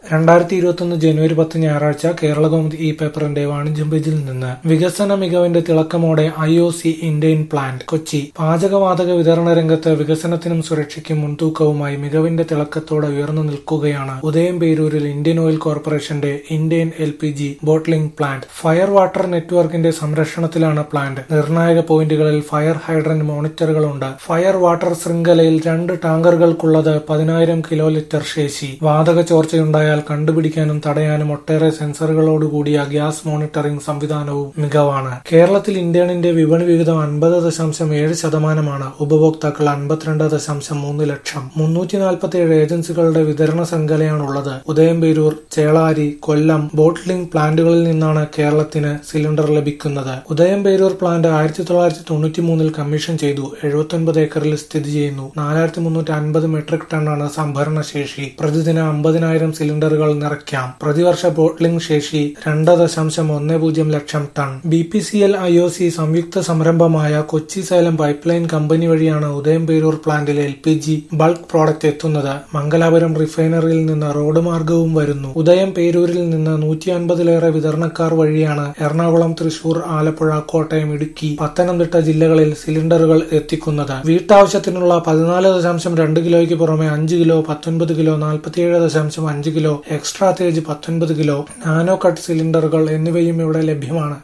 രണ്ടായിരത്തി ഇരുപത്തൊന്ന് ജനുവരി പത്ത് ഞായറാഴ്ച കേരളകൗമുദി ഈ പേപ്പറിന്റെ വാണിജ്യം പേജിൽ നിന്ന് വികസന മികവിന്റെ തിളക്കമോടെ I O C Indian plant Kochi പാചകവാതക വിതരണ രംഗത്ത് വികസനത്തിനും സുരക്ഷയ്ക്കും മുൻതൂക്കവുമായി മികവിന്റെ തിളക്കത്തോടെ ഉയർന്നു നിൽക്കുകയാണ് ഉദയം പേരൂരിൽ ഇന്ത്യൻ ഓയിൽ കോർപ്പറേഷന്റെ Indian L P G bottling plant fire water നെറ്റ്വർക്കിന്റെ സംരക്ഷണത്തിലാണ് പ്ലാന്റ് നിർണായക പോയിന്റുകളിൽ ഫയർ ഹൈഡ്രന്റ് മോണിറ്ററുകളുണ്ട് ഫയർ വാട്ടർ ശൃംഖലയിൽ രണ്ട് ടാങ്കറുകൾക്കുള്ളത് പതിനായിരം കിലോ ലിറ്റർ ശേഷി വാതക ചോർച്ചയുണ്ടായാൽ കണ്ടുപിടിക്കാനും തടയാനും ഒട്ടേറെ സെൻസറുകളോടുകൂടിയ ഗ്യാസ് മോണിറ്ററിംഗ് സംവിധാനവും മികവാണ് കേരളത്തിൽ ഇന്ത്യണിന്റെ വിപണി വിഹിതം അൻപത് ദശാംശം ഏഴ് ശതമാനമാണ് ഉപഭോക്താക്കൾ അൻപത്തിരണ്ട് ദശാംശം മൂന്ന് ലക്ഷം മുന്നൂറ്റി നാൽപ്പത്തി ഏഴ് ഏജൻസികളുടെ വിതരണ ശൃംഖലയാണുള്ളത് ഉദയംപേരൂർ ചേളാരി കൊല്ലം ബോട്ട്ലിംഗ് പ്ലാന്റുകളിൽ നിന്നാണ് കേരളത്തിന് സിലിണ്ടർ ലഭിക്കുന്നത് ഉദയംപേരൂർ പ്ലാന്റ് ആയിരത്തി തൊള്ളായിരത്തി തൊണ്ണൂറ്റി മൂന്നിൽ കമ്മീഷൻ ചെയ്തു എഴുപത്തൊൻപത് ഏക്കറിൽ സ്ഥിതി ചെയ്യുന്നു നാലായിരത്തി മുന്നൂറ്റി അൻപത് മെട്രിക് ടണ്ണാണ് സംഭരണ ശേഷി പ്രതിദിനം അമ്പതിനായിരം സിലിണ്ടറുകൾ നിറയ്ക്കാം പ്രതിവർഷ ബോട്ട്ലിംഗ് ശേഷി രണ്ട് ദശാംശം ഒന്ന് പൂജ്യം ലക്ഷം tonne B P C L I O C സംയുക്ത സംരംഭമായ Kochi Salem pipe line company വഴിയാണ് ഉദയംപേരൂർ പ്ലാന്റിൽ L P G bulk product എത്തുന്നത് മംഗലാപുരം റിഫൈനറിയിൽ നിന്ന് റോഡ് മാർഗവും വരുന്നു ഉദയം പേരൂരിൽ നിന്ന് നൂറ്റി അൻപതിലേറെ വിതരണക്കാർ വഴിയാണ് എറണാകുളം തൃശൂർ ആലപ്പുഴ കോട്ടയം ഇടുക്കി പത്തനംതിട്ട ജില്ലകളിൽ സിലിണ്ടറുകൾ എത്തിക്കുന്നത് വീട്ടാവശ്യത്തിനുള്ള പതിനാല് ദശാംശം രണ്ട് കിലോയ്ക്ക് പുറമെ അഞ്ച് കിലോ പത്തൊൻപത് കിലോ നാൽപ്പത്തിയേഴ് ദശാംശം അഞ്ച് കിലോ എക്സ്ട്രാ തേജ് പത്തൊൻപത് കിലോ നാനോ കട്ട് സിലിണ്ടറുകൾ എന്നിവയും ഇവിടെ ലഭ്യമാണ്